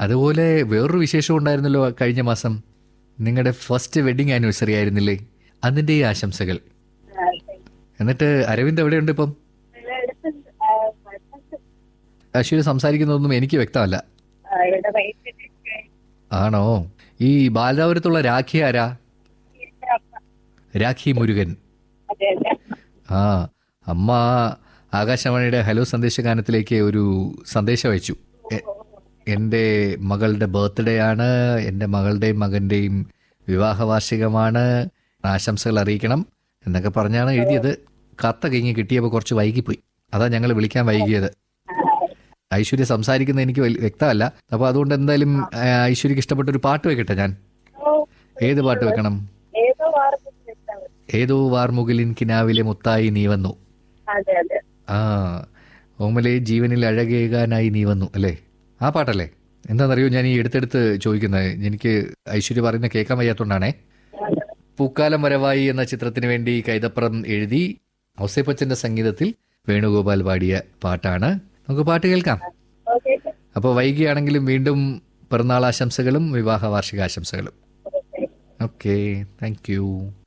അതുപോലെ വേറൊരു വിശേഷം ഉണ്ടായിരുന്നല്ലോ കഴിഞ്ഞ മാസം നിങ്ങളുടെ ഫസ്റ്റ് വെഡിങ് ആനിവേഴ്സറി ആയിരുന്നില്ലേ അതിൻ്റെ ആശംസകൾ ആ, ശരി. എന്നിട്ട് അരവിന്ദ് എവിടെയുണ്ട് ഇപ്പം ഇവിടെ അടുത്തുണ്ട്. ആ, അടുത്തുണ്ട്. അശ്വിന് സംസാരിക്കുന്നതൊന്നും എനിക്ക് വ്യക്തമല്ല ആ, ഇവിടെ വൈകിട്ട് ആണോ ഈ ബാലരാപുരത്തുള്ള രാഖി ആരാ എന്റെ അമ്മ. രാഖി മുരുകൻ അതെ അതെ ആ അമ്മ ആകാശവാണിയുടെ ഹലോ സന്ദേശഗാനത്തിലേക്ക് ഒരു സന്ദേശം അയച്ചു എ- എൻ്റെ മകളുടെ ബർത്ത്ഡേ ആണ് എൻ്റെ മകളുടെയും മകൻ്റെയും വിവാഹ വാർഷികമാണ് ആശംസകൾ അറിയിക്കണം എന്നൊക്കെ പറഞ്ഞാണ് എഴുതിയത് കത്ത കഴിഞ്ഞ് കിട്ടിയപ്പോൾ കുറച്ച് വൈകിപ്പോയി അതാ ഞങ്ങൾ വിളിക്കാൻ വൈകിയത് ഐശ്വര്യ സംസാരിക്കുന്നത് എനിക്ക് വലിയ വ്യക്തമല്ല അപ്പോൾ അതുകൊണ്ട് എന്തായാലും ആ, ഐശ്വര്യക്ക് ഇഷ്ടപ്പെട്ട ഒരു പാട്ട് വെക്കട്ടെ ഞാൻ ഓ, ഏത് പാട്ട് വെക്കണം ഏതോ വാർത്തയിൽ ഇഷ്ടമാണ്. ഏതോ വാർമുകിലിൻ കിനാവിലെ മുത്തായി നീ വന്നു അതെ അതെ ആ ഓമലെ ജീവനിൽ അഴകേകാനായി നീ വന്നു അല്ലേ ആ പാട്ടല്ലേ എന്താണെന്നറിയോ ഞാൻ ഈ എടുത്തെടുത്ത് ചോദിക്കുന്നത് എനിക്ക് ഐശ്വര്യ പറയുന്ന കേൾക്കാൻ വയ്യാത്തോണ്ടാണേ പൂക്കാലം വരവായി എന്ന ചിത്രത്തിന് വേണ്ടി കൈതപ്രം എഴുതി ഔസേപ്പച്ചന്റെ സംഗീതത്തിൽ വേണുഗോപാൽ പാടിയ പാട്ടാണ് നമുക്ക് പാട്ട് കേൾക്കാം ഓക്കെ അപ്പോൾ വൈകിയാണെങ്കിലും വീണ്ടും പിറന്നാൾ ആശംസകളും വിവാഹ വാർഷിക ആശംസകളും ഓക്കെ ഓക്കെ താങ്ക് യു